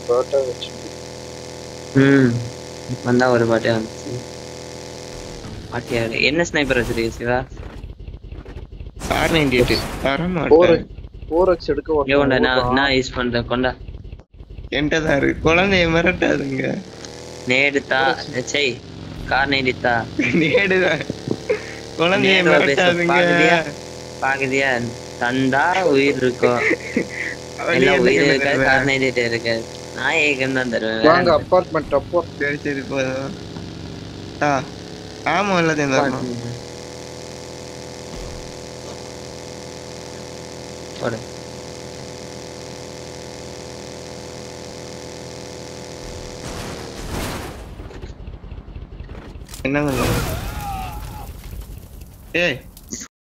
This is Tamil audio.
பாட்டா வச்சு ம் வந்தா ஒரு பாட்டே வந்துச்சு பாட்டியாரு என்ன ஸ்னைப்பர் வச்சிருக்கீங்க சிவா ஆர் நைன்டி எயிட் தர ஃபோர் மாட்டேன் ஃபோர் எக்ஸ் எடுக்க இங்க கொண்டா நான் ஒருத்தன் நான் யூஸ் பண்றேன் கொண்டா என்கிட்ட தான் இருக்கு குழந்தைய மிரட்டாதுங்க நேடுத்தா சை கார் நேடித்தா நேடுதான் குழந்தைய நேருவா பேச மிரட்டாதுங்க பாக்குறியா பாக்குறியா தந்தா உயிர் இருக்கும் அவன் எல்லாம் எதுக்கு உயிர் இருக்காது தருவா? கார் நேடிட்டே இருக்காது நான் ஏகம் தான் தருவேன் வேற வாங்க என்ன? அப்பார்ட்மெண்ட் அப்போ சரி சரி போதும் ஆ ஆமா எல்லாத்தையும் தரணும் போடு என்ன பண்ணுவோம் ஏய்